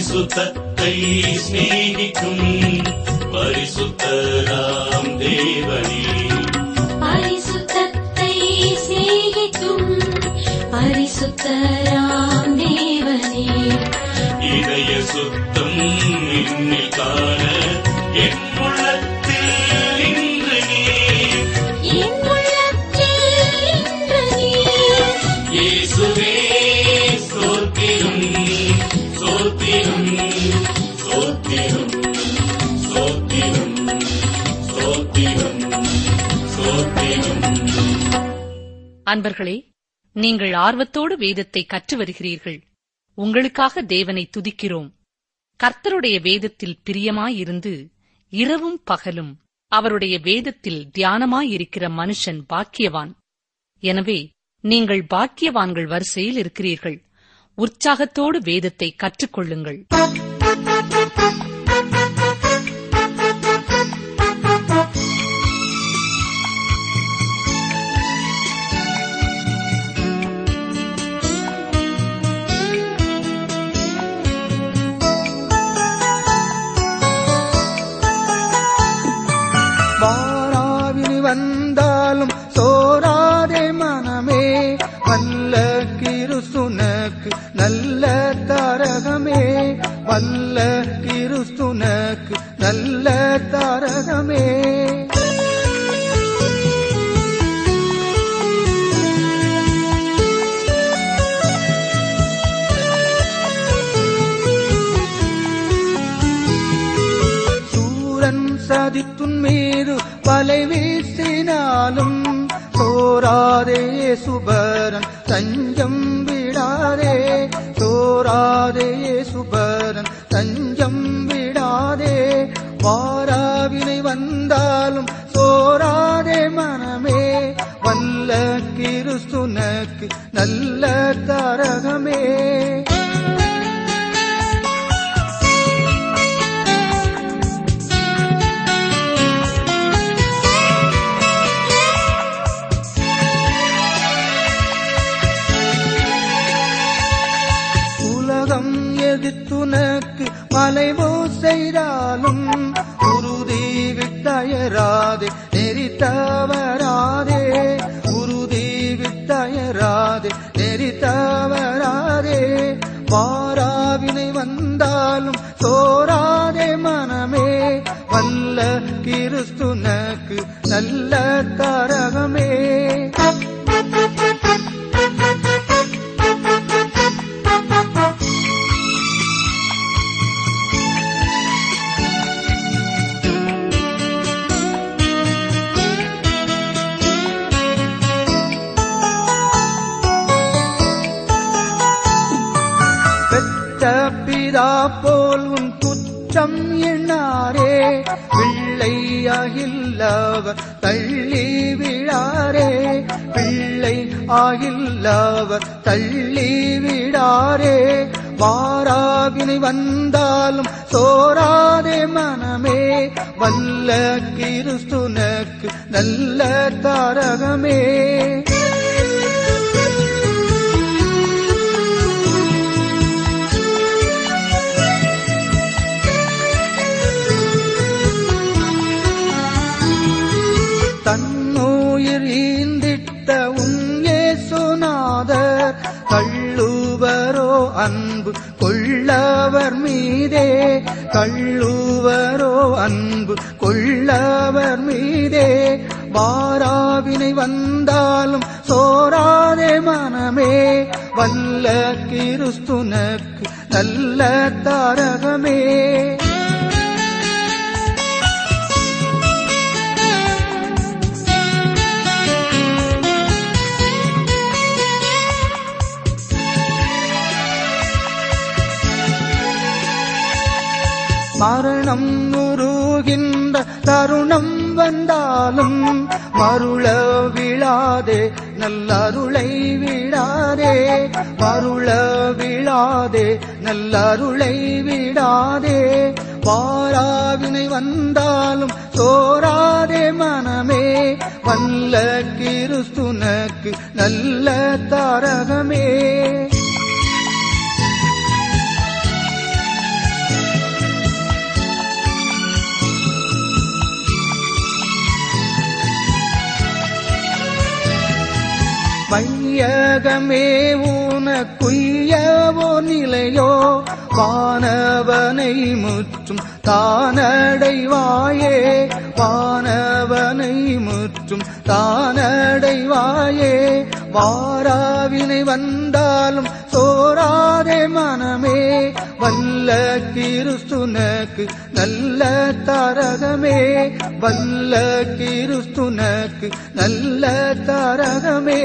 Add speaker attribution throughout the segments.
Speaker 1: பரிசுத்தத்தை சிநேகிக்கும் பரிசுத்தராம் தேவனே
Speaker 2: பரிசுத்தத்தை சிநேகிக்கும் பரிசுத்தராம் தேவனே
Speaker 1: இதய சுத்தம் என்னில் காண என் உள்ளத்தில் இன்று நீ
Speaker 2: என் உள்ளத்தில் இன்று நீர்
Speaker 1: இயேசுவே சோத்திரம் சோத்திரம் சோத்திரம் சோத்திரம் சோத்திரம் சோத்திரம்
Speaker 3: அன்பர்களே நீங்கள் ஆர்வத்தோடு வேதத்தை கற்று வருகிறீர்கள் உங்களுக்காக தேவனை துதிக்கிறோம் கர்த்தருடைய வேதத்தில் பிரியமாயிருந்து இரவும் பகலும் அவருடைய வேதத்தில் தியானமாயிருக்கிற மனுஷன் பாக்கியவான் எனவே நீங்கள் பாக்கியவான்கள் வரிசையில் இருக்கிறீர்கள் உற்சாகத்தோடு வேதத்தை கற்றுக்கொள்ளுங்கள்
Speaker 4: வாராவினி வந்தாலும் சோராதே மனமே வல்ல கிருசுனக்கு நல்ல தாரகமே வல்ல கிருசுனக்கு நல்ல தாரகமே சூரன் சதித்துன் மீது பலை வீசினாலும் சோராதே சுபரன் தஞ்சம் விடாதே சோராதே சுபரன் தஞ்சம் விடாதே வாராவினை வந்தாலும் சோராதே மனமே வல்ல கிறிஸ்துனக்கு நல்ல தரகமே உலகம் எதிர்த்துனக்கு மலைவோ செய்தாலும் உறுதி விட்டயராதே நெறி தவறாதே உறுதி விட்டயராதே நெறி தவறாதே வாராவினை வந்தாலும் சோராதே மனமே வல்ல கிறிஸ்துனக்கு நல்ல தரகமே பெற்ற பிதா போல் உன் குற்றம் எண்ணாரே பிள்ளையாகில்லவர் தள்ளி விழாரே பிள்ளை ஆகில்லவர் தள்ளி விடாரே வாராவினை வந்தாலும் சோராதே மனமே வல்ல கிறிஸ்துனக்கு நல்ல தாரகமே தன்னுயிர் ஈந்திட்ட உங்கே சுனாதர் கள்ளுவரோ அன்பு கொள்ளவர் மீதே கள்ளுவரோ அன்பு கொள்ளவர் மீதே வாராவினை வந்தாலும் சோராதே மனமே வல்ல கிறிஸ்துனக்கு நல்ல தாரகமே மரணம் உருகின்ற தருணம் வந்தாலும் மருள விழாதே நல்லருளை விடாதே மருள விழாதே நல்லருளை விடாதே வாராவினை வந்தாலும் சோராதே மனமே வல்ல கிறிஸ்துனக்கு நல்ல தாரகமே மையகமே உனக்குய்யவோ நிலையோ வானவனை முற்றும் தானடைவாயே வானவனை முற்றும் தானடைவாயே வாராவினை வந்தாலும் சோராதே மனமே வல்ல கிறிஸ்துனக்கு நல்ல தாரகமே வல்ல கிறிஸ்துனக்கு நல்ல தாரகமே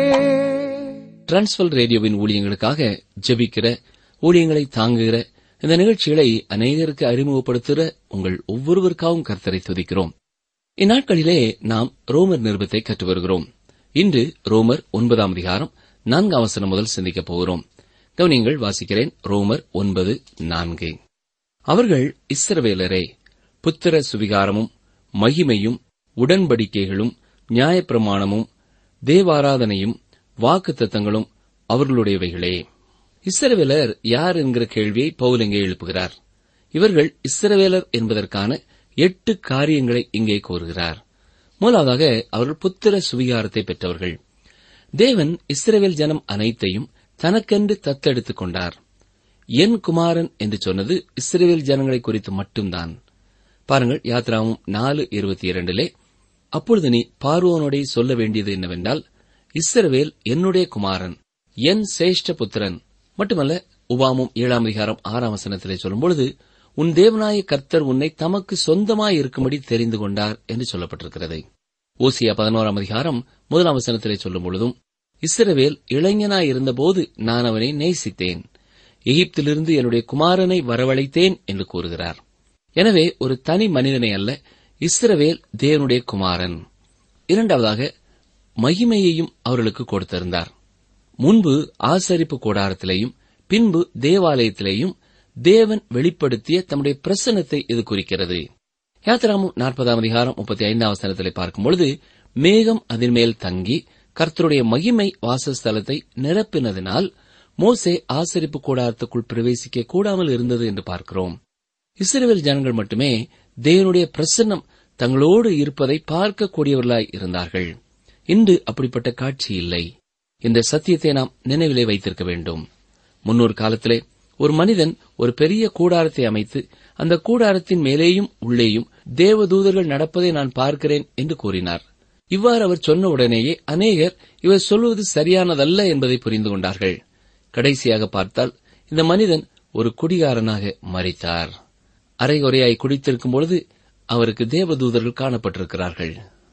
Speaker 5: டிரான்ஸ்வல் ரேடியோவின் ஊழியங்களுக்காக ஜெபிக்கிற ஊழியங்களை தாங்குகிற இந்த நிகழ்ச்சிகளை அநேகருக்கு அறிமுகப்படுத்துகிற உங்கள் ஒவ்வொருவருக்காகவும் கர்த்தரை துதிக்கிறோம் இந்நாட்களிலே நாம் ரோமர் நிருபத்தை கற்று வருகிறோம் இன்று ரோமர் ஒன்பதாம் அதிகாரம் நான்காம் வசனம் முதல் சிந்திக்கப் போகிறோம் கவனியங்கள் வாசிக்கிறேன் ரோமர் ஒன்பது நான்கு அவர்கள் இஸ்ரவேலரே புத்திர சுவிகாரமும் மகிமையும் உடன்படிக்கைகளும் நியாயப்பிரமாணமும் தேவாராதனையும் வாக்குத்தத்தங்களும் அவர்களுடையவைகளே இஸ்ரவேலர் யார் என்கிற கேள்வியை பவுல் இங்கே எழுப்புகிறார் இவர்கள் இஸ்ரவேலர் என்பதற்கான எட்டு காரியங்களை இங்கே கூறுகிறார் முதலாவதாக அவர்கள் புத்திர சுவிகாரத்தை பெற்றவர்கள் தேவன் இஸ்ரவேல் ஜனம் அனைத்தையும் தனக்கென்று தத்தெடுத்துக் கொண்டார் என் குமாரன் என்று சொன்னது இஸ்ரவேல் ஜனங்களை குறித்து மட்டும்தான் பாருங்கள் யாத்ராவும் நாலு இருபத்தி இரண்டிலே அப்பொழுது நீ பார்வோனோடே சொல்ல வேண்டியது என்னவென்றால் இஸ்ரவேல் என்னுடைய குமாரன் என் சேஷ்ட புத்திரன் மட்டுமல்ல உபாமும் ஏழாம் அதிகாரம் ஆறாம் வசனத்திலே சொல்லும்பொழுது உன் தேவனாய கர்த்தர் உன்னை தமக்கு சொந்தமாய் இருக்கும்படி தெரிந்து கொண்டார் என்று சொல்லப்பட்டிருக்கிறது ஓசியா பதினோராம் அதிகாரம் முதலாம் வசனத்திலே சொல்லும் பொழுதும் இஸ்ரவேல் இளைஞனாய் இருந்தபோது நான் அவனை நேசித்தேன் எகிப்திலிருந்து என்னுடைய குமாரனை வரவழைத்தேன் என்று கூறுகிறார் எனவே ஒரு தனி மனிதனை அல்ல இஸ்ரவேல் தேவனுடைய குமாரன் இரண்டாவதாக மகிமையையும் அவர்களுக்கு கொடுத்திருந்தார் முன்பு ஆசரிப்பு கூடாரத்திலேயும் பின்பு தேவாலயத்திலேயும் தேவன் வெளிப்படுத்திய தம்முடைய பிரசன்னத்தை இது குறிக்கிறது யாத்திராமும் நாற்பதாம் அதிகாரம் முப்பத்தி ஐந்தாம் வசனத்திலே பார்க்கும்பொழுது மேகம் அதன் மேல் தங்கி கர்த்தருடைய மகிமை வாசஸ்தலத்தை நிரப்பினதினால் மோசே ஆசரிப்பு கூடாரத்துக்குள் பிரவேசிக்க கூடாமல் இருந்தது என்று பார்க்கிறோம் இஸ்ரேல் ஜனங்கள் மட்டுமே தேவனுடைய பிரசன்னம் தங்களோடு இருப்பதை பார்க்கக்கூடியவர்களாய் இருந்தார்கள் இன்று அப்படிப்பட்ட காட்சி இல்லை இந்த சத்தியத்தை நாம் நினைவிலே வைத்திருக்க வேண்டும் முன்னொரு காலத்திலே ஒரு மனிதன் ஒரு பெரிய கூடாரத்தை அமைத்து அந்த கூடாரத்தின் மேலேயும் உள்ளேயும் தேவதூதர்கள் நடப்பதை நான் பார்க்கிறேன் என்று கூறினார் இவ்வாறு அவர் சொன்ன உடனேயே அநேகர் இவர் சொல்வது சரியானதல்ல என்பதை புரிந்து கொண்டார்கள் கடைசியாக பார்த்தால் இந்த மனிதன் ஒரு குடிகாரனாக மறித்தார் அரைகுறையாய் குடித்திருக்கும் பொழுது அவருக்கு தேவதூதர்கள் காணப்பட்டிருக்கிறார்கள்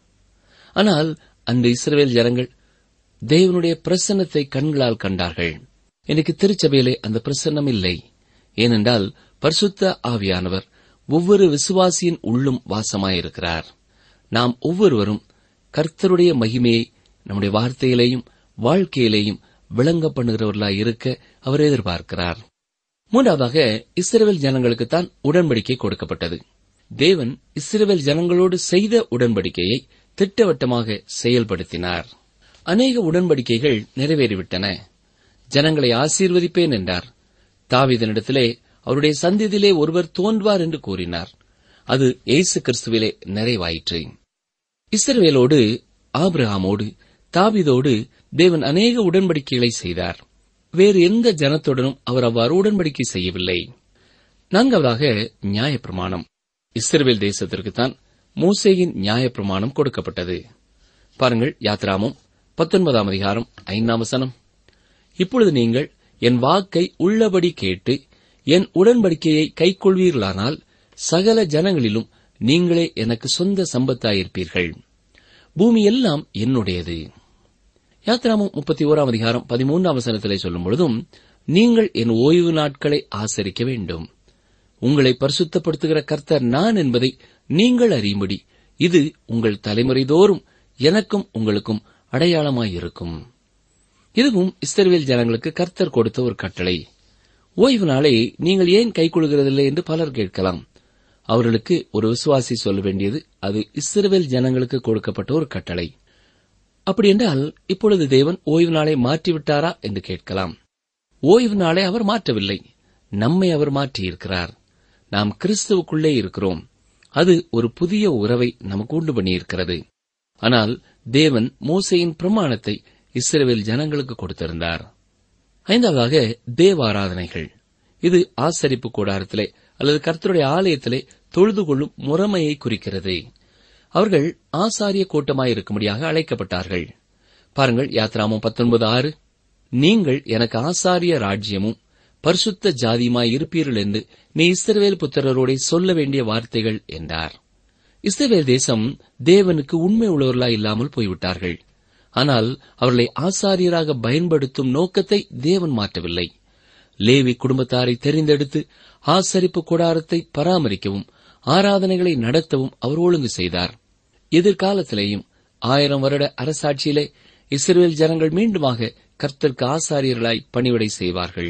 Speaker 5: ஆனால் அந்த இஸ்ரவேல் ஜனங்கள் தேவனுடைய பிரசன்னத்தை கண்களால் கண்டார்கள் எனக்கு திருச்சபையிலே அந்த பிரசன்னம் இல்லை ஏனென்றால் பரிசுத்த ஆவியானவர் ஒவ்வொரு விசுவாசியின் உள்ளும் வாசமாயிருக்கிறார் நாம் ஒவ்வொருவரும் கர்த்தருடைய மகிமையை நம்முடைய வார்த்தையிலேயும் வாழ்க்கையிலேயும் விளங்க பண்ணுகிறவர்களாய் இருக்க அவர் எதிர்பார்க்கிறார் மூன்றாவதாக இஸ்ரேல் ஜனங்களுக்குத்தான் உடன்படிக்கை கொடுக்கப்பட்டது தேவன் இஸ்ரேல் ஜனங்களோடு செய்த உடன்படிக்கையை திட்டவட்டமாக செயல்படுத்தினார் அநேக உடன்படிக்கைகள் நிறைவேறிவிட்டன ஜனங்களை ஆசீர்வதிப்பேன் என்றார் தாவீதனிடத்திலே அவருடைய சந்திதிலே ஒருவர் தோன்றுவார் என்று கூறினார் அது இயேசு கிறிஸ்துவிலே நிறைவாயிற்று இஸ்ரவேலோடு ஆபிரகாமோடு தாவீதோடு தேவன் அநேக உடன்படிக்கைகளை செய்தார் வேறு எந்த ஜனத்துடனும் அவர் அவ்வாறு உடன்படிக்கை செய்யவில்லை நான்காவதாக நியாயப்பிரமாணம் இஸ்ரவேல் தேசத்திற்குத்தான் மோசேயின் நியாயப்பிரமாணம் கொடுக்கப்பட்டது பாருங்கள் யாத்ராமும் பத்தொன்பதாம் அதிகாரம் ஐந்தாம் வசனம் இப்பொழுது நீங்கள் என் வாக்கை உள்ளபடி கேட்டு என் உடன்படிக்கையை கைக்கொள்வீர்களானால் சகல ஜனங்களிலும் நீங்களே எனக்கு சொந்த சம்பத்தாயிருப்பீர்கள் பூமி எல்லாம் என்னுடையது யாத்ராமம் முப்பத்தி ஓராம் அதிகாரம் பதிமூன்றாம் வசனத்திலே சொல்லும் பொழுதும் நீங்கள் என் ஓய்வு நாட்களை ஆசரிக்க வேண்டும் உங்களை பரிசுத்தப்படுத்துகிற கர்த்தர் நான் என்பதை நீங்கள் அறியும்படி இது உங்கள் தலைமுறை தோறும் எனக்கும் உங்களுக்கும் அடையாளமாயிருக்கும் இதுவும் இஸ்ரவேல் ஜனங்களுக்கு கர்த்தர் கொடுத்த ஒரு கட்டளை ஓய்வு நாளை நீங்கள் ஏன் கைக்கொள்கிறதில்லை என்று பலர் கேட்கலாம் அவர்களுக்கு ஒரு விசுவாசி சொல்ல வேண்டியது அது இஸ்ரவேல் ஜனங்களுக்கு கொடுக்கப்பட்ட ஒரு கட்டளை அப்படியென்றால் இப்பொழுது தேவன் ஓய்வு நாளை மாற்றிவிட்டாரா என்று கேட்கலாம் ஓய்வு நாளை அவர் மாற்றவில்லை நம்மை அவர் மாற்றியிருக்கிறார் நாம் கிறிஸ்துவுக்குள்ளே இருக்கிறோம் அது ஒரு புதிய உறவை நமக்கு உண்டு பண்ணியிருக்கிறது ஆனால் தேவன் மோசையின் பிரமாணத்தை இஸ்ரவேல் ஜனங்களுக்கு கொடுத்திருந்தார் ஐந்தாவதாக தேவாராதனைகள் இது ஆசரிப்பு கூடாரத்திலே அல்லது கர்த்தருடைய ஆலயத்திலே தொழுது கொள்ளும் முறைமையை குறிக்கிறது அவர்கள் ஆசாரிய கூட்டமாய் இருக்கும்படியாக அழைக்கப்பட்டார்கள் பாருங்கள் யாத்ராமம் பத்தொன்பது ஆறு நீங்கள் எனக்கு ஆசாரிய ராஜ்யமும் பரிசுத்த ஜாதியுமாய் இருப்பீர்கள் என்று நீ இஸ்ரவேல் புத்திரரோடே சொல்ல வேண்டிய வார்த்தைகள் என்றார் இஸ்ரவேல் தேசம் தேவனுக்கு உண்மை உள்ளவர்களாய் இல்லாமல் போய்விட்டார்கள் ஆனால் அவர்களை ஆசாரியராக பயன்படுத்தும் நோக்கத்தை தேவன் மாற்றவில்லை லேவி குடும்பத்தாரை தெரிந்தெடுத்து ஆசரிப்பு கூடாரத்தை பராமரிக்கவும் ஆராதனைகளை நடத்தவும் அவர் ஒழுங்கு செய்தார் எதிர்காலத்திலேயும் ஆயிரம் வருட அரசாட்சியிலே இஸ்ரேல் ஜனங்கள் மீண்டுமாக கர்த்தருக்கு ஆசாரியர்களாய் பணிவிடை செய்வார்கள்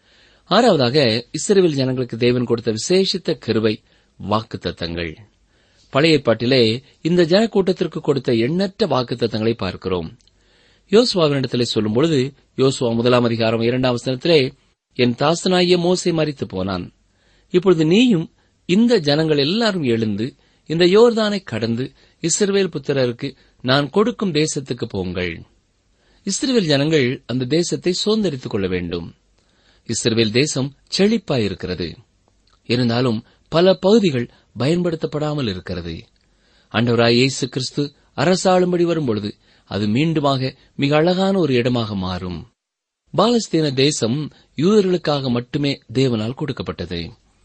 Speaker 5: ஆறாவதாக இஸ்ரேல் ஜனங்களுக்கு தேவன் கொடுத்த விசேஷித்த கிருவை வாக்குத்தத்தங்கள் பழைய ஏற்பாட்டிலே இந்த ஜனக்கூட்டத்திற்கு கொடுத்த எண்ணற்ற வாக்குத்தத்தங்களை பார்க்கிறோம் யோசுவாவினிடத்திலே சொல்லும் பொழுது யோசுவா முதலாம் அதிகாரம் இரண்டாம் வசனத்திலே என் தாசனாகிய மோசே மறித்து போனான் இப்பொழுது நீயும் இந்த ஜனங்கள் எல்லாரும் எழுந்து இந்த யோர்தானை கடந்து இஸ்ரவேல் புத்திரருக்கு நான் கொடுக்கும் தேசத்துக்கு போங்கள் இஸ்ரவேல் ஜனங்கள் அந்த தேசத்தை சுதந்திரித்துக் கொள்ள வேண்டும் இஸ்ரவேல் தேசம் செழிப்பாயிருக்கிறது இருந்தாலும் பல பகுதிகள் பயன்படுத்தப்படாமல் இருக்கிறது ஆண்டவராய் இயேசு கிறிஸ்து அரசாளும்படி வரும்பொழுது அது மீண்டுமாக மிக அழகான ஒரு இடமாக மாறும் பாலஸ்தீன தேசம் யூதர்களுக்காக மட்டுமே தேவனால் கொடுக்கப்பட்டது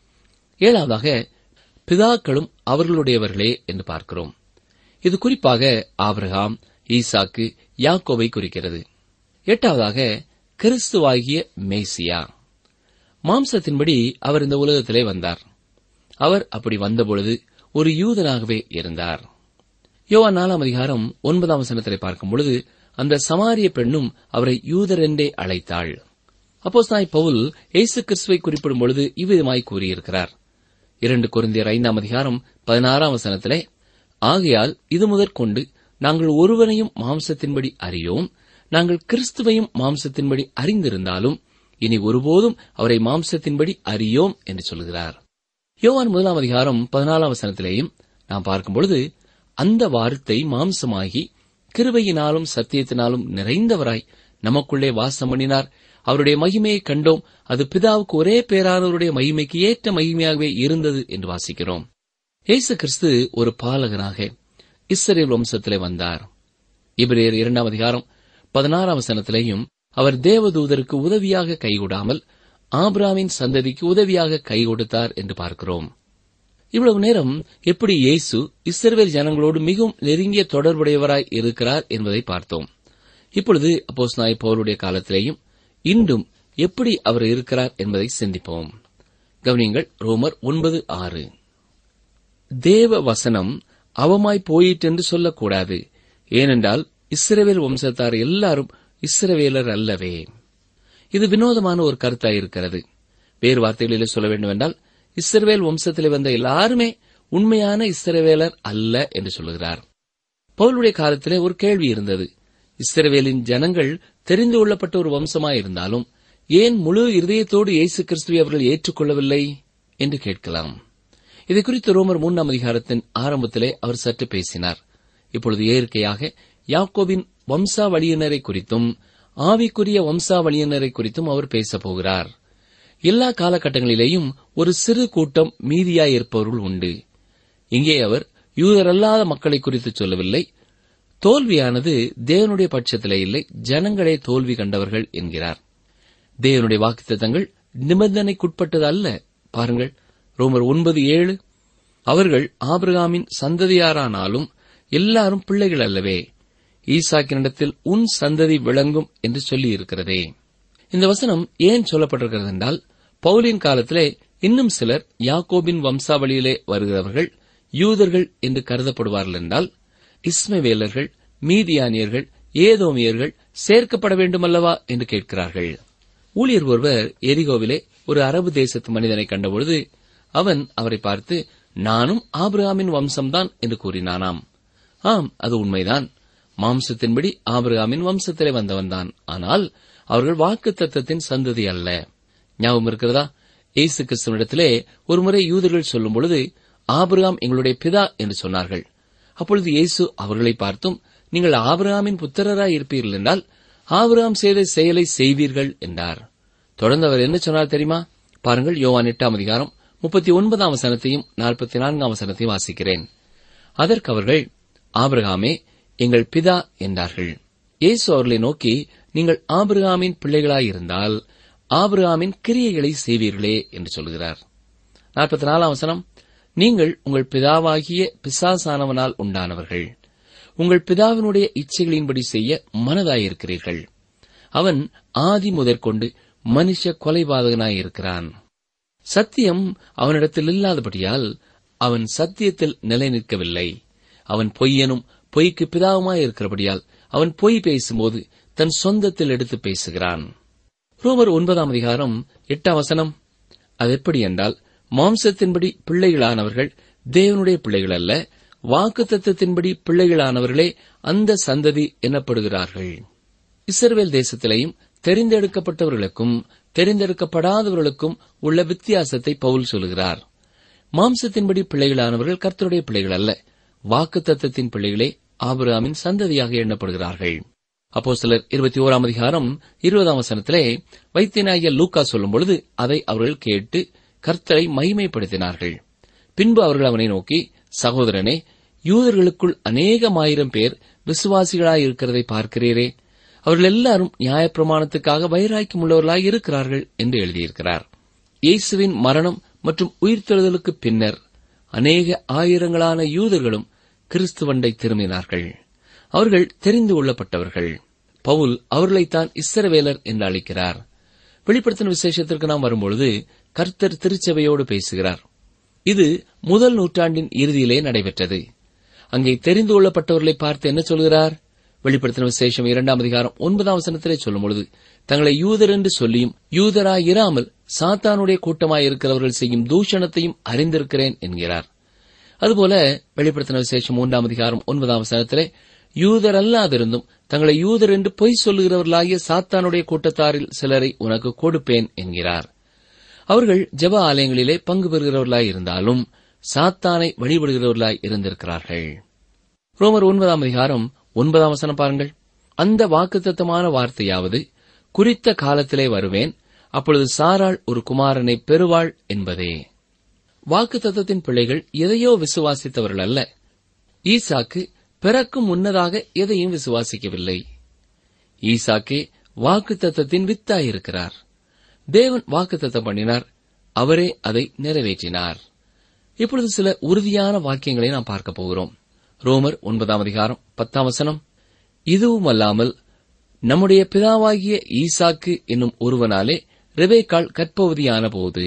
Speaker 5: ஏழாவதாக பிதாக்களும் அவர்களுடையவர்களே என்று பார்க்கிறோம் இது குறிப்பாக ஆபிரகாம் ஈசாக்கு யாக்கோவை குறிக்கிறது எட்டாவதாக கிறிஸ்துவாகிய மேசியா மாம்சத்தின்படி அவர் இந்த உலகத்திலே வந்தார் அவர் அப்படி வந்தபொழுது ஒரு யூதனாகவே இருந்தார் யோவான் நாலாம் அதிகாரம் ஒன்பதாம் வசனத்திலே பார்க்கும் பொழுது அந்த சமாரிய பெண்ணும் அவரை யூதர் என்றே அழைத்தாள் அப்போஸ் நாய் பவுல் இயேசு கிறிஸ்துவை குறிப்பிடும் பொழுது இவ்விதமாய் கூறியிருக்கிறார் இரண்டு குருந்தியர் ஐந்தாம் அதிகாரம் பதினாறாம் வசனத்திலே ஆகையால் இது முதற்கொண்டு நாங்கள் ஒருவனையும் மாம்சத்தின்படி அறியோம் நாங்கள் கிறிஸ்துவையும் மாம்சத்தின்படி அறிந்திருந்தாலும் இனி ஒருபோதும் அவரை மாம்சத்தின்படி அறியோம் என்று சொல்கிறார் யோவான் முதலாம் அதிகாரம் பதினாலாம் வசனத்திலேயும் நாம் பார்க்கும் பொழுது அந்த வார்த்தை மாம்சமாகி கிருபையினாலும் சத்தியத்தினாலும் நிறைந்தவராய் நமக்குள்ளே வாசம் பண்ணினார் அவருடைய மகிமையை கண்டோம் அது பிதாவுக்கு ஒரே பேரானவருடைய மகிமைக்கு ஏற்ற மகிமையாகவே இருந்தது என்று வாசிக்கிறோம் இயேசு கிறிஸ்து ஒரு பாலகனாக இஸ்ரேல் வம்சத்திலே வந்தார் இபிரேயர் இரண்டாம் அதிகாரம் பதினாறாம் வசனத்திலேயும் அவர் தேவதூதருக்கு உதவியாக கைகூடாமல் ஆபிராமின் சந்ததிக்கு உதவியாக கை கொடுத்தார் என்று பார்க்கிறோம் இவ்வளவு நேரம் எப்படி இயேசு இஸ்ரவேல் ஜனங்களோடு மிகவும் நெருங்கிய தொடர்புடையவராய் இருக்கிறார் என்பதை பார்த்தோம் இப்பொழுது அப்போஸ் நாய் பவுலுடைய காலத்திலேயும் இன்றும் எப்படி அவர் இருக்கிறார் என்பதை சிந்திப்போம் கவனியங்கள் ரோமர் ஒன்பது ஆறு தேவ வசனம் அவமாய் போயிற்றென்று சொல்லக்கூடாது ஏனென்றால் இஸ்ரவேல் வம்சத்தார் எல்லாரும் இஸ்ரவேலர் அல்லவே இது வினோதமான ஒரு கருத்தாயிருக்கிறது வேறு வார்த்தைகளிலே சொல்ல வேண்டுமென்றால் இஸ்ரவேல் வம்சத்திலே வந்த எல்லாருமே உண்மையான இஸ்ரவேலர் அல்ல என்று சொல்லுகிறார் பவுலுடைய காலத்திலே ஒரு கேள்வி இருந்தது இஸ்ரவேலின் ஜனங்கள் தெரிந்து கொள்ளப்பட்ட ஒரு வம்சமாயிருந்தாலும் ஏன் முழு இருதயத்தோடு இயேசு கிறிஸ்துவை அவர்கள் ஏற்றுக்கொள்ளவில்லை என்று கேட்கலாம் இதை குறித்து ரோமர் மூன்றாம் அதிகாரத்தின் ஆரம்பத்திலே அவர் சற்று பேசினார் இப்பொழுது இயற்கையாக யாக்கோபின் வம்சாவளியினரை குறித்தும் ஆவிக்குரிய வம்சாவளியினரை குறித்தும் அவர் பேசப் போகிறார் எல்லா காலகட்டங்களிலேயும் ஒரு சிறு கூட்டம் மீதியாயிருப்பவர்கள் உண்டு இங்கே அவர் யூதரல்லாத மக்களை குறித்து சொல்லவில்லை தோல்வியானது தேவனுடைய பட்சத்திலே இல்லை ஜனங்களே தோல்வி கண்டவர்கள் என்கிறார் தேவனுடைய வாக்குத்தத்தங்கள் நிபந்தனைக்குட்பட்டது அல்ல பாருங்கள் ரோமர் ஒன்பது ஏழு அவர்கள் ஆபிரகாமின் சந்ததியாரானாலும் எல்லாரும் பிள்ளைகள் அல்லவே ஈசாக்கினிடத்தில் உன் சந்ததி விளங்கும் என்று சொல்லியிருக்கிறதே இந்த வசனம் ஏன் சொல்லப்பட்டிருக்கிறது என்றால் பவுலின் காலத்திலே இன்னும் சிலர் யாக்கோபின் வம்சாவளியிலே வருகிறவர்கள் யூதர்கள் என்று கருதப்படுவார்கள் என்றால் இஸ்மவேலர்கள் மீதியானியர்கள் ஏதோமியர்கள் சேர்க்கப்பட வேண்டுமல்லவா என்று கேட்கிறார்கள் ஊழியர் ஒருவர் எரிகோவிலே ஒரு அரபு தேசத்து மனிதனை கண்டபொழுது அவன் அவரை பார்த்து நானும் ஆபிரகாமின் வம்சம்தான் என்று கூறினானாம் ஆம் அது உண்மைதான் மாம்சத்தின்படி ஆபிரகாமின் வம்சத்திலே வந்தவன்தான் ஆனால் அவர்கள் வாக்கு தத்தத்தின் சந்ததி அல்ல ஞாபகம் இருக்கிறதா இயேசு கிறிஸ்துவனிடத்திலே ஒருமுறை யூதர்கள் சொல்லும் பொழுது ஆபிரகாம் எங்களுடைய பிதா என்று சொன்னார்கள் அப்பொழுது இயேசு அவர்களை பார்த்தும் நீங்கள் ஆபிரகாமின் புத்திரராய் இருப்பீர்கள் என்றால் ஆபிரகாம் செய்த செயலை செய்வீர்கள் என்றார் தொடர்ந்து அவர் என்ன சொன்னார் தெரியுமா பாருங்கள் யோவான் எட்டாம் அதிகாரம் முப்பத்தி ஒன்பதாம் வசனத்தையும் நாற்பத்தி நான்காம் வசனத்தையும் வாசிக்கிறேன் அதற்கு அவர்கள் ஆபிரகாமே எங்கள் பிதா என்றார்கள் இயேசு அவர்களை நோக்கி நீங்கள் ஆபிரகாமின் பிள்ளைகளாயிருந்தால் ஆபிரகாமின் கிரியைகளை செய்வீர்களே என்று சொல்கிறார் நாற்பத்தி நாலாம் வசனம் நீங்கள் உங்கள் பிதாவாகிய பிசாசானவனால் உண்டானவர்கள் உங்கள் பிதாவினுடைய இச்சைகளின்படி செய்ய மனதாயிருக்கிறீர்கள் அவன் ஆதி முதற்கொண்டு மனுஷ கொலைபாதகனாயிருக்கிறான் சத்தியம் அவனிடத்தில் இல்லாதபடியால் அவன் சத்தியத்தில் நிலை நிற்கவில்லை அவன் பொய்யனும் பொய்க்கு பிதாவுமாயிருக்கிறபடியால் அவன் பொய் பேசும்போது தன் சொந்தத்தில் எடுத்து பேசுகிறான் ரோமர் ஒன்பதாம் அதிகாரம் எட்டாம் வசனம் அது எப்படி என்றால் மாம்சத்தின்படி பிள்ளைகளானவர்கள் தேவனுடைய பிள்ளைகள் அல்ல வாக்கு தத்துவத்தின்படி பிள்ளைகளானவர்களே அந்த சந்ததி எனப்படுகிறார்கள் இஸ்ரவேல் தேசத்திலேயும் தெரிந்தெடுக்கப்பட்டவர்களுக்கும் தெரிந்தெடுக்கப்படாதவர்களுக்கும் உள்ள வித்தியாசத்தை பவுல் சொல்கிறார் மாம்சத்தின்படி பிள்ளைகளானவர்கள் கர்த்தருடைய பிள்ளைகள் அல்ல வாக்கு தத்தத்தின் பிள்ளைகளே ஆபிரகாமின் சந்ததியாக எண்ணப்படுகிறார்கள் அப்போ சிலர் இருபத்தி ஓராம் அதிகாரம் இருபதாம் வசனத்திலே வைத்தியனாகிய லூக்கா சொல்லும் பொழுது அதை அவர்கள் கேட்டு கர்த்தரை மகிமைப்படுத்தினார்கள் பின்பு அவர்கள் அவனை நோக்கி சகோதரனே யூதர்களுக்குள் அநேகமாயிரம் பேர் விசுவாசிகளாயிருக்கிறதை பார்க்கிறீரே அவர்கள் எல்லாரும் நியாயப்பிரமாணத்துக்காக வைராக்கியம் உள்ளவர்களாய் இருக்கிறார்கள் என்று எழுதியிருக்கிறார் இயேசுவின் மரணம் மற்றும் உயிர்த்தெழுதலுக்கு பின்னர் அநேக ஆயிரங்களான யூதர்களும் கிறிஸ்துவண்டை திரும்பினார்கள் அவர்கள் தெரிந்து கொள்ளப்பட்டவர்கள் பவுல் அவர்களைத்தான் இஸ்ரவேலர் என்று அழைக்கிறார் வெளிப்படுத்தின விசேஷத்திற்கு நாம் வரும்பொழுது கர்த்தர் திருச்சபையோடு பேசுகிறார் இது முதல் நூற்றாண்டின் இறுதியிலே நடைபெற்றது அங்கே தெரிந்து கொள்ளப்பட்டவர்களை பார்த்து என்ன சொல்கிறார் வெளிப்படுத்தின விசேஷம் இரண்டாம் அதிகாரம் ஒன்பதாம் வசனத்திலே சொல்லும் பொழுது தங்களை யூதர் என்று சொல்லியும் யூதராயிராமல் சாத்தானுடைய கூட்டமாய் இருக்கிறவர்கள் செய்யும் தூஷணத்தையும் அறிந்திருக்கிறேன் என்கிறார் அதுபோல வெளிப்படுத்தின விசேஷம் மூன்றாம் அதிகாரம் ஒன்பதாம் வசனத்திலே யூதர் அல்லாதிருந்தும் தங்களை யூதர் என்று பொய் சொல்லுகிறவர்களாகிய சாத்தானுடைய கூட்டத்தாரில் சிலரை உனக்கு கொடுப்பேன் என்கிறார் அவர்கள் ஜெப ஆலயங்களிலே பங்கு பெறுகிறவர்களாய் இருந்தாலும் சாத்தானை வழிபடுகிறவர்களாய் இருந்திருக்கிறார்கள் ரோமர் ஒன்பதாம் அதிகாரம் ஒன்பதாம் வசனம் பாருங்கள் அந்த வாக்குத்தத்தமான வார்த்தையாவது குறித்த காலத்திலே வருவேன் அப்பொழுது சாராள் ஒரு குமாரனை பெறுவாள் என்பதே வாக்குத்தத்தத்தின் பிள்ளைகள் எதையோ விசுவாசித்தவர்கள் அல்ல ஈசாக்கு பிறக்கும் முன்னதாக எதையும் விசுவாசிக்கவில்லை ஈசாக்கே வாக்குத்தத்தத்தின் வித்தாயிருக்கிறார் தேவன் வாக்குத்தத்தம் பண்ணினார் அவரே அதை நிறைவேற்றினார் இப்பொழுது சில உறுதியான வாக்கியங்களை நாம் பார்க்க போகிறோம் ரோமர் ஒன்பதாம் அதிகாரம் பத்தாம் வசனம் இதுவும் அல்லாமல் நம்முடைய பிதாவாகிய ஈசாக்கு என்னும் ஒருவனாலே ரெபேக்காள் கற்பவதியான போது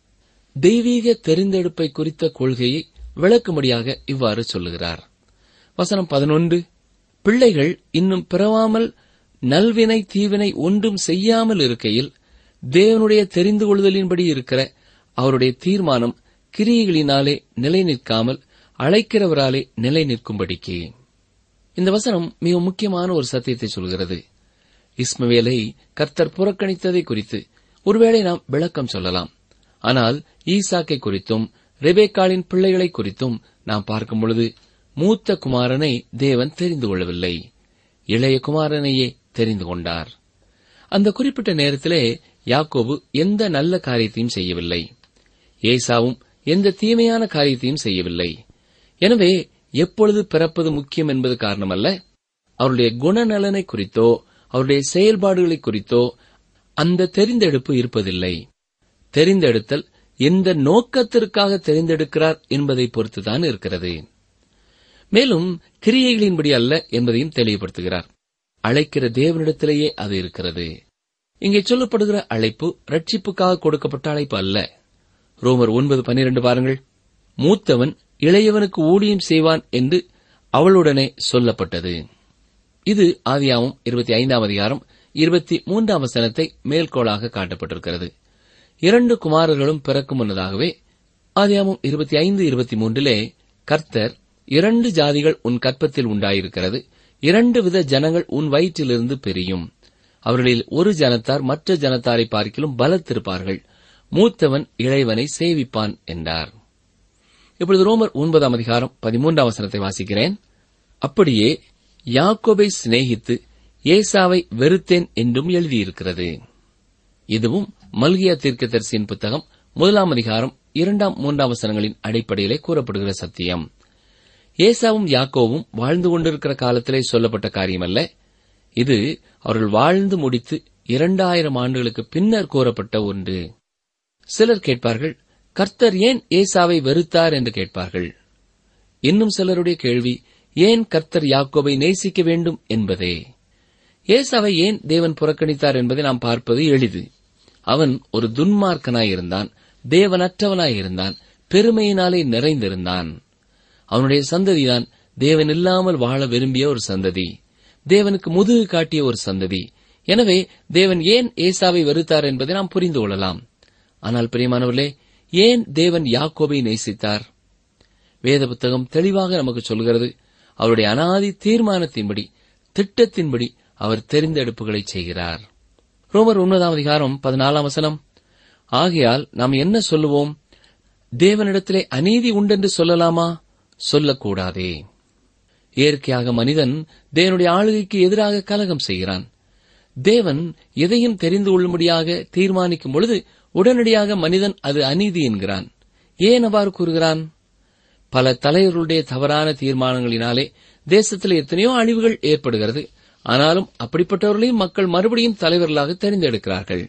Speaker 5: தெய்வீக தெரிந்தெடுப்பை குறித்த கொள்கையை விளக்கும்படியாக இவ்வாறு சொல்லுகிறார் வசனம் பதினொன்று பிள்ளைகள் இன்னும் பிறவாமல் நல்வினை தீவினை ஒன்றும் செய்யாமல் இருக்கையில் தேவனுடைய தெரிந்து கொள்ளுதலின்படி இருக்கிற அவருடைய தீர்மானம் கிரியைகளினாலே நிலை நிற்காமல் அழைக்கிறவராலே நிலை நிற்கும்படிக்கு இந்த வசனம் மிக முக்கியமான ஒரு சத்தியத்தை சொல்கிறது இஸ்மவேலை கர்த்தர் புறக்கணித்ததை குறித்து ஒருவேளை நாம் விளக்கம் சொல்லலாம் ஆனால் ஈசாக்கை குறித்தும் ரெபேக்காளின் பிள்ளைகளை குறித்தும் நாம் பார்க்கும் பொழுது மூத்த குமாரனை தேவன் தெரிந்து கொள்ளவில்லை இளைய குமாரனையே தெரிந்து கொண்டார் அந்த குறிப்பிட்ட நேரத்திலே யாக்கோபு எந்த நல்ல காரியத்தையும் செய்யவில்லை ஏசாவும் எந்த தீமையான காரியத்தையும் செய்யவில்லை எனவே எப்பொழுது பிறப்பது முக்கியம் என்பது காரணமல்ல அவருடைய குணநலனை குறித்தோ அவருடைய செயல்பாடுகளை குறித்தோ அந்த தெரிந்தெடுப்பு இருப்பதில்லை தெரிந்தெடுத்தல் எந்த நோக்கத்திற்காக தெரிந்தெடுக்கிறார் என்பதை பொறுத்துதான் இருக்கிறது மேலும் கிரியைகளின்படி அல்ல என்பதையும் தெளிவுபடுத்துகிறார் அழைக்கிற தேவனிடத்திலேயே அது இருக்கிறது இங்கே சொல்லப்படுகிற அழைப்பு ரட்சிப்புக்காக கொடுக்கப்பட்ட அழைப்பு அல்ல ரோமர் ஒன்பது பன்னிரண்டு பாருங்கள் மூத்தவன் இளையவனுக்கு ஊழியம் செய்வான் என்று அவளுடனே சொல்லப்பட்டது இது ஆதியாமம் இருபத்தி ஐந்தாம் அதிகாரம் இருபத்தி மூன்றாம் வசனத்தை மேற்கோளாக காட்டப்பட்டிருக்கிறது இரண்டு குமாரர்களும் பிறக்கும் முன்னதாகவே ஆதியாமம் இருபத்தி ஐந்து இருபத்தி மூன்றிலே கர்த்தர் இரண்டு ஜாதிகள் உன் கற்பத்தில் உண்டாயிருக்கிறது இரண்டு வித ஜனங்கள் உன் வயிற்றிலிருந்து பிரியும் அவர்களில் ஒரு ஜனத்தார் மற்ற ஜனத்தாரை பார்க்கிலும் பலத்திருப்பார்கள் மூத்தவன் இளையவனை சேவிப்பான் என்றார் இப்பொழுது ரோமர் ஒன்பதாம் அதிகாரம் பதிமூன்றாம் வசனத்தை வாசிக்கிறேன் அப்படியே யாக்கோபை சிநேகித்து ஏசாவை வெறுத்தேன் என்றும் எழுதியிருக்கிறது இதுவும் மல்கியா தீர்க்கதரிசியின் புத்தகம் முதலாம் அதிகாரம் இரண்டாம் மூன்றாம் வசனங்களின் அடிப்படையிலே கூறப்படுகிற சத்தியம் ஏசாவும் யாக்கோவும் வாழ்ந்து கொண்டிருக்கிற காலத்திலே சொல்லப்பட்ட காரியமல்ல இது அவர்கள் வாழ்ந்து முடித்து இரண்டாயிரம் ஆண்டுகளுக்கு பின்னர் கூறப்பட்ட ஒன்று சிலர் கேட்பார்கள் கர்த்தர் ஏன் ஏசாவை வெறுத்தார் என்று கேட்பார்கள் இன்னும் சிலருடைய கேள்வி ஏன் கர்த்தர் யாக்கோபை நேசிக்க வேண்டும் என்பதே ஏசாவை ஏன் தேவன் புறக்கணித்தார் என்பதை நாம் பார்ப்பது எளிது அவன் ஒரு துன்மார்க்கனாயிருந்தான் தேவனற்றவனாயிருந்தான் பெருமையினாலே நிறைந்திருந்தான் அவனுடைய சந்ததிதான் தேவன் இல்லாமல் வாழ விரும்பிய ஒரு சந்ததி தேவனுக்கு முதுகு காட்டிய ஒரு சந்ததி எனவே தேவன் ஏன் ஏசாவை வெறுத்தார் என்பதை நாம் புரிந்து கொள்ளலாம் ஆனால் பிரியமானவர்களே ஏன் தேவன் யாக்கோபை நேசித்தார் வேத புத்தகம் தெளிவாக நமக்கு சொல்கிறது அவருடைய அனாதி தீர்மானத்தின்படி திட்டத்தின்படி அவர் தெரிந்தெடுப்புகளை செய்கிறார் ரோமர் ஒன்பதாம் அதிகாரம் பதினாலாம் வசனம் ஆகையால் நாம் என்ன சொல்லுவோம் தேவனிடத்திலே அநீதி உண்டென்று சொல்லலாமா சொல்லக்கூடாதே இயற்கையாக மனிதன் தேவனுடைய ஆளுகைக்கு எதிராக கலகம் செய்கிறான் தேவன் எதையும் தெரிந்து கொள்ளும்படியாக தீர்மானிக்கும் பொழுது உடனடியாக மனிதன் அது அநீதி என்கிறான் ஏன் அவ்வாறு கூறுகிறான் பல தலைவர்களுடைய தவறான தீர்மானங்களினாலே தேசத்தில் எத்தனையோ அழிவுகள் ஏற்படுகிறது ஆனாலும் அப்படிப்பட்டவர்களையும் மக்கள் மறுபடியும் தலைவர்களாக தெரிந்தெடுக்கிறார்கள்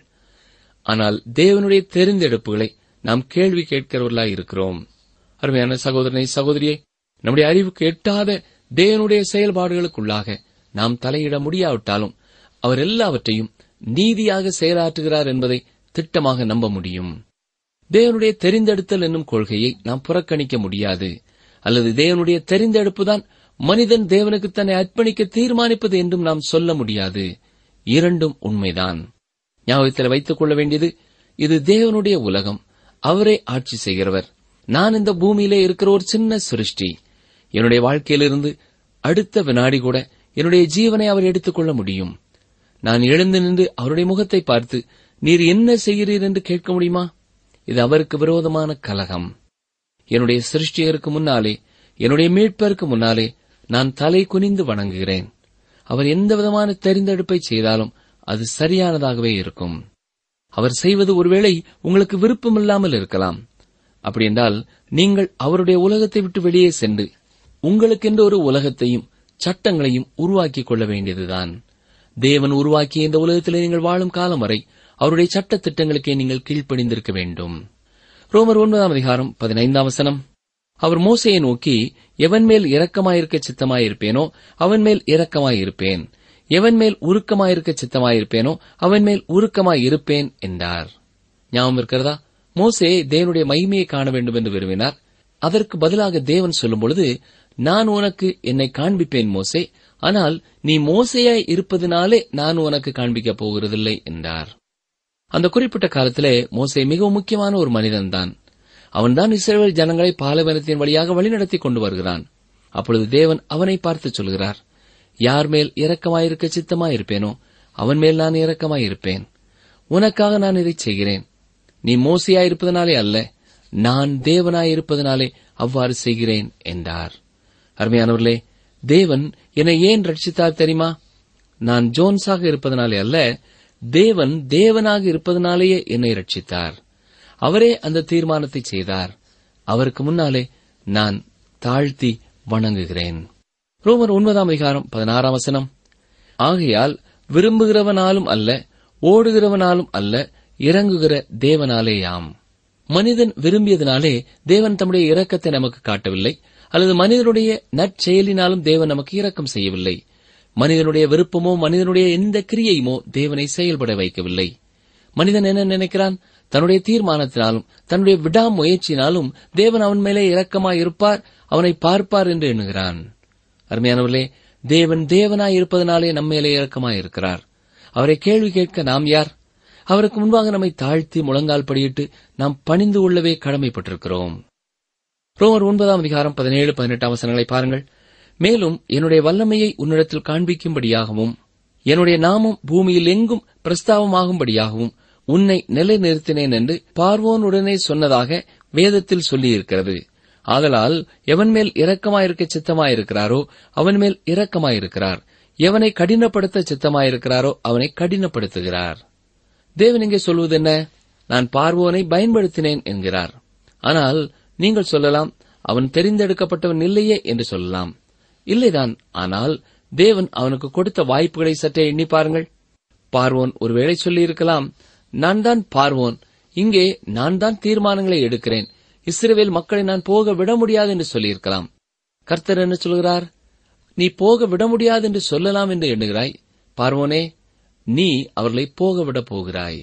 Speaker 5: ஆனால் தேவனுடைய தெரிந்தெடுப்புகளை நாம் கேள்வி கேட்கிறவர்களாக இருக்கிறோம் அருமையான சகோதரனை சகோதரியே நம்முடைய அறிவுக்கு எட்டாத தேவனுடைய செயல்பாடுகளுக்குள்ளாக நாம் தலையிட முடியாவிட்டாலும் அவர் எல்லாவற்றையும் நீதியாக செயலாற்றுகிறார் என்பதை திட்டமாக நம்ப முடியும் தேவனுடைய தெரிந்தெடுத்தல் என்னும் கொள்கையை நாம் புறக்கணிக்க முடியாது அல்லது தேவனுடைய தெரிந்தெடுப்புதான் மனிதன் தேவனுக்கு தன்னை அர்ப்பணிக்க தீர்மானிப்பது என்றும் நாம் சொல்ல முடியாது இரண்டும் உண்மைதான் ஞாபகத்தில் வைத்துக் கொள்ள வேண்டியது இது தேவனுடைய உலகம் அவரே ஆட்சி செய்கிறவர் நான் இந்த பூமியிலே இருக்கிற ஒரு சின்ன சிருஷ்டி என்னுடைய வாழ்க்கையிலிருந்து அடுத்த வினாடி கூட என்னுடைய ஜீவனை அவர் எடுத்துக்கொள்ள முடியும் நான் எழுந்து நின்று அவருடைய முகத்தை பார்த்து நீர் என்ன செய்கிறீர் என்று கேட்க முடியுமா இது அவருக்கு விரோதமான கலகம் என்னுடைய சிருஷ்டியருக்கு முன்னாலே என்னுடைய மீட்பருக்கு முன்னாலே நான் தலை குனிந்து வணங்குகிறேன் அவர் எந்த விதமான தெரிந்தெடுப்பை செய்தாலும் அது சரியானதாகவே இருக்கும் அவர் செய்வது ஒருவேளை உங்களுக்கு விருப்பமில்லாமல் இருக்கலாம் அப்படி என்றால் நீங்கள் அவருடைய உலகத்தை விட்டு வெளியே சென்று உங்களுக்கென்று ஒரு உலகத்தையும் சட்டங்களையும் உருவாக்கிக் கொள்ள வேண்டியதுதான் தேவன் உருவாக்கிய இந்த உலகத்திலே நீங்கள் வாழும் காலம் வரை அவருடைய சட்ட திட்டங்களுக்கே நீங்கள் கீழ்ப்படிந்திருக்க வேண்டும் ரோமர் ஒன்பதாம் அதிகாரம் பதினைந்தாம் வசனம் அவர் மோசையை நோக்கி எவன் மேல் இரக்கமாயிருக்க சித்தமாயிருப்பேனோ அவன் மேல் இரக்கமாயிருப்பேன் எவன் மேல் உருக்கமாயிருக்க சித்தமாயிருப்பேனோ அவன் மேல் உருக்கமாயிருப்பேன் என்றார் ஞாபகம் இருக்கிறதா மோசே தேவனுடைய மகிமையை காண வேண்டும் என்று விரும்பினார் அதற்கு பதிலாக தேவன் சொல்லும் பொழுது நான் உனக்கு என்னை காண்பிப்பேன் மோசே ஆனால் நீ மோசையாய் இருப்பதினாலே நான் உனக்கு காண்பிக்கப் போகிறதில்லை என்றார் அந்த குறிப்பிட்ட காலத்திலே மோசே மிகவும் முக்கியமான ஒரு மனிதன்தான் அவன்தான் இஸ்ரேல் ஜனங்களை பாலைவனத்தின் வழியாக வழிநடத்தி கொண்டு வருகிறான் அப்பொழுது தேவன் அவனை பார்த்து சொல்கிறார் யார் மேல் இரக்கமாயிருக்க சித்தமாயிருப்பேனோ அவன் மேல் நான் இரக்கமாயிருப்பேன் உனக்காக நான் இதைச் செய்கிறேன் நீ மோசையாயிருப்பதனாலே அல்ல நான் தேவனாயிருப்பதனாலே அவ்வாறு செய்கிறேன் என்றார் அருமையானவர்களே தேவன் என்னை ஏன் ரட்சித்தார் தெரியுமா நான் ஜோன்ஸாக இருப்பதனாலே அல்ல தேவன் தேவனாக இருப்பதனாலேயே என்னை ரட்சித்தார் அவரே அந்த தீர்மானத்தை செய்தார் அவருக்கு முன்னாலே நான் தாழ்த்தி வணங்குகிறேன் ரோமர் ஒன்பதாம் அதிகாரம் பதினாறாம் வசனம் ஆகையால் விரும்புகிறவனாலும் அல்ல ஓடுகிறவனாலும் அல்ல இறங்குகிற தேவனாலேயாம் மனிதன் விரும்பியதனாலே தேவன் தம்முடைய இரக்கத்தை நமக்கு காட்டவில்லை அல்லது மனிதனுடைய நற்செயலினாலும் தேவன் நமக்கு இரக்கம் செய்யவில்லை மனிதனுடைய விருப்பமோ மனிதனுடைய எந்த கிரியையுமோ தேவனை செயல்பட வைக்கவில்லை மனிதன் என்ன நினைக்கிறான் தன்னுடைய தீர்மானத்தினாலும் தன்னுடைய விடாமுயற்சியினாலும் தேவன் அவன் மேலே இரக்கமாய் இருப்பார் அவனை பார்ப்பார் என்று எண்ணுகிறான் அருமையானவர்களே தேவன் தேவனாய் இருப்பதனாலே நம்மேலே இரக்கமாய் இருக்கிறார் அவரை கேள்வி கேட்க நாம் யார் அவருக்கு முன்பாக நம்மை தாழ்த்தி முழங்கால் படியிட்டு நாம் பணிந்து கொள்ளவே கடமைப்பட்டிருக்கிறோம் ரோமர் ஒன்பதாம் அதிகாரம் பதினேழு பதினெட்டாம் வசனங்களை பாருங்கள் மேலும் என்னுடைய வல்லமையை உன்னிடத்தில் காண்பிக்கும்படியாகவும் என்னுடைய நாமம் பூமியில் எங்கும் பிரஸ்தாபமாகும்படியாகவும் உன்னை நிலைநிறுத்தினேன் என்று பார்வோனுடனே சொன்னதாக வேதத்தில் சொல்லியிருக்கிறது ஆதலால் எவன் மேல் இரக்கமாயிருக்க சித்தமாயிருக்கிறாரோ அவன் மேல் இரக்கமாயிருக்கிறார் எவனை கடினப்படுத்த சித்தமாயிருக்கிறாரோ அவனை கடினப்படுத்துகிறார் தேவன் இங்கே சொல்வது என்ன நான் பார்வோனை பயன்படுத்தினேன் என்கிறார் ஆனால் நீங்கள் சொல்லலாம் அவன் தெரிந்தெடுக்கப்பட்டவன் இல்லையே என்று சொல்லலாம் இல்லைதான் ஆனால் தேவன் அவனுக்கு கொடுத்த வாய்ப்புகளை சற்றே எண்ணி பாருங்கள் பார்வோன் ஒருவேளை சொல்லியிருக்கலாம் நான் தான் பார்வோன் இங்கே நான் தான் தீர்மானங்களை எடுக்கிறேன் இஸ்ரவேல் மக்களை நான் போக விட முடியாது என்று சொல்லியிருக்கலாம் கர்த்தர் என்ன சொல்கிறார் நீ போக விட முடியாது என்று சொல்லலாம் என்று எண்ணுகிறாய் பார்வோனே நீ அவர்களை போக விட போகிறாய்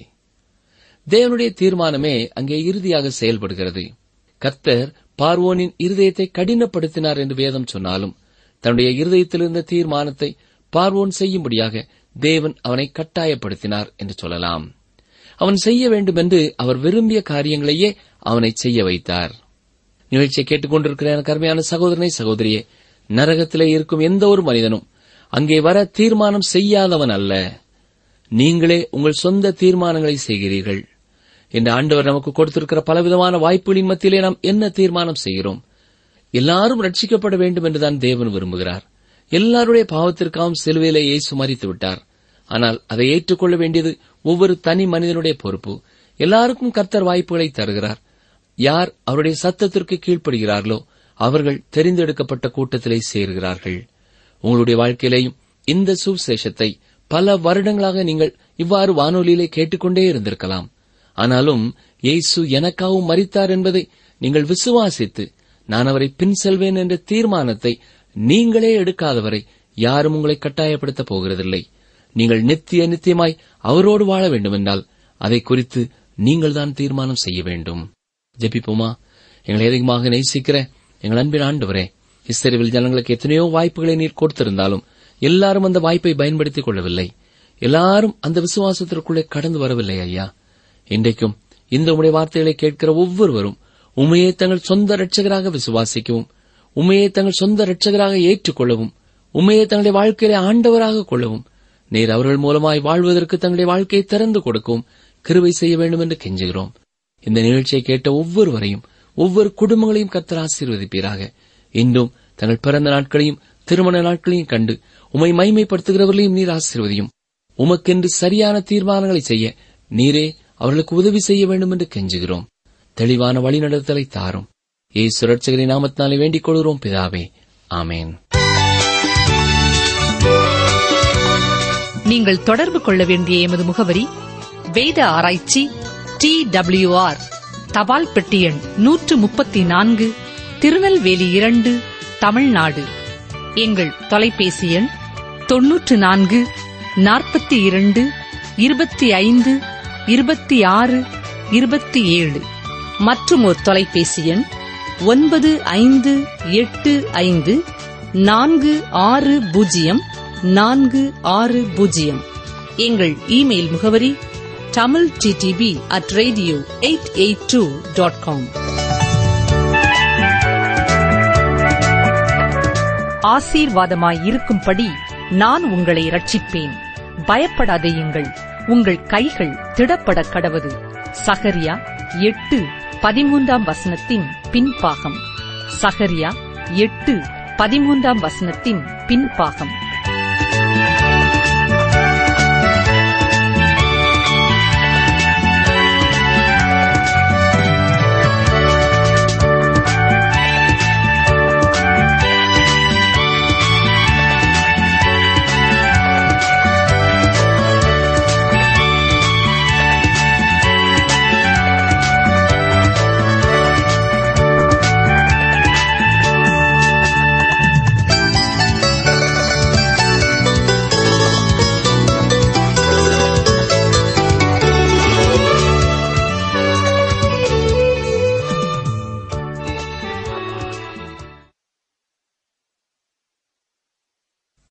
Speaker 5: தேவனுடைய தீர்மானமே அங்கே இறுதியாக செயல்படுகிறது கர்த்தர் பார்வோனின் இருதயத்தை கடினப்படுத்தினார் என்று வேதம் சொன்னாலும் தன்னுடைய இருதயத்தில் இருந்த தீர்மானத்தை பார்வோன் செய்யும்படியாக தேவன் அவனை கட்டாயப்படுத்தினார் என்று சொல்லலாம் அவன் செய்ய வேண்டும் என்று அவர் விரும்பிய காரியங்களையே அவனை செய்ய வைத்தார் நிகழ்ச்சியை கேட்டுக்கொண்டிருக்கிற எனக்கு அருமையான சகோதரனை சகோதரியே நரகத்திலே இருக்கும் எந்த ஒரு மனிதனும் அங்கே வர தீர்மானம் செய்யாதவன் அல்ல நீங்களே உங்கள் சொந்த தீர்மானங்களை செய்கிறீர்கள் இந்த ஆண்டவர் நமக்கு கொடுத்திருக்கிற பலவிதமான வாய்ப்புகளின் மத்தியிலே நாம் என்ன தீர்மானம் செய்கிறோம் எல்லாரும் ரட்சிக்கப்பட வேண்டும் என்றுதான் தேவன் விரும்புகிறார் எல்லாருடைய பாவத்திற்காகவும் சிலுவையிலே இயேசு மறித்து விட்டார் ஆனால் அதை ஏற்றுக்கொள்ள வேண்டியது ஒவ்வொரு தனி மனிதனுடைய பொறுப்பு எல்லாருக்கும் கர்த்தர் வாய்ப்புகளை தருகிறார் யார் அவருடைய சத்தத்திற்கு கீழ்ப்படுகிறார்களோ அவர்கள் தெரிந்தெடுக்கப்பட்ட கூட்டத்திலே சேர்கிறார்கள் உங்களுடைய வாழ்க்கையிலேயும் இந்த சுவிசேஷத்தை பல வருடங்களாக நீங்கள் இவ்வாறு வானொலியிலே கேட்டுக்கொண்டே இருந்திருக்கலாம் ஆனாலும் இயேசு எனக்காகவும் மரித்தார் என்பதை நீங்கள் விசுவாசித்து நான் அவரை பின் செல்வேன் என்ற தீர்மானத்தை நீங்களே எடுக்காதவரை யாரும் உங்களை கட்டாயப்படுத்தப் போகிறதில்லை நீங்கள் நித்திய நித்தியமாய் அவரோடு வாழ வேண்டுமென்றால் அதை குறித்து நீங்கள்தான் தீர்மானம் செய்ய வேண்டும் ஜெபிப்போமா எங்களை அதிகமாக நேசிக்கிற எங்கள் அன்பின் ஆண்டவரே இஸ்ரேவில் ஜனங்களுக்கு எத்தனையோ வாய்ப்புகளை நீர் கொடுத்திருந்தாலும் எல்லாரும் அந்த வாய்ப்பை பயன்படுத்திக் கொள்ளவில்லை எல்லாரும் அந்த விசுவாசத்திற்குள்ளே கடந்து வரவில்லை ஐயா இன்றைக்கும் இந்த உடைய வார்த்தைகளை கேட்கிற ஒவ்வொருவரும் உண்மையை தங்கள் சொந்த இரட்சகராக விசுவாசிக்கவும் உண்மையை தங்கள் சொந்த இரட்சகராக ஏற்றுக்கொள்ளவும் உண்மையை தங்களுடைய வாழ்க்கையிலே ஆண்டவராக கொள்ளவும் நீர் அவர்கள் மூலமாய் வாழ்வதற்கு தங்களுடைய வாழ்க்கையை திறந்து கொடுக்கவும் கிருவை செய்ய வேண்டும் என்று கெஞ்சுகிறோம் இந்த நிகழ்ச்சியை கேட்ட ஒவ்வொருவரையும் ஒவ்வொரு குடும்பங்களையும் கர்த்தர் ஆசீர்வதிப்பீராக இன்றும் தங்கள் பிறந்த நாட்களையும் திருமண நாட்களையும் கண்டு உமை மைமைப்படுத்துகிறவர்களையும் நீர் ஆசீர்வதியும் உமக்கென்று சரியான தீர்மானங்களை செய்ய நீரே அவர்களுக்கு உதவி செய்ய வேண்டும் என்று கெஞ்சுகிறோம் தெளிவான வழிநடத்தலை தாரும் ஏசு ரட்சகரின் நாமத்தினாலே வேண்டிக் கொள்கிறோம் பிதாவே ஆமேன்
Speaker 3: நீங்கள் தொடர்பு கொள்ள வேண்டிய எமது முகவரி வேத ஆராய்ச்சி டி ஆர் தபால் பெட்டி எண் நூற்று முப்பத்தி நான்கு திருநெல்வேலி இரண்டு தமிழ்நாடு எங்கள் தொலைபேசி எண் தொன்னூற்று நான்கு நாற்பத்தி இரண்டு இருபத்தி ஐந்து இருபத்தி ஆறு இருபத்தி ஏழு மற்றும் ஒரு தொலைபேசி எண் ஒன்பது ஐந்து எட்டு ஐந்து நான்கு ஆறு பூஜ்ஜியம் நான்கு ஆறு பூஜ்ஜியம் எங்கள் இமெயில் முகவரி Tamil DTP at radio eight eight two dot com ஆசீர்வாதமாய் இருக்கும்படி நான் உங்களை ரட்சிப்பேன் பயப்படாதேயுங்கள் உங்கள் கைகள் திடப்பட கடவது சகரியா எட்டு பதிமூன்றாம் வசனத்தின் பின்பாகம் சகரியா எட்டு பதிமூன்றாம் வசனத்தின் பின்பாகம்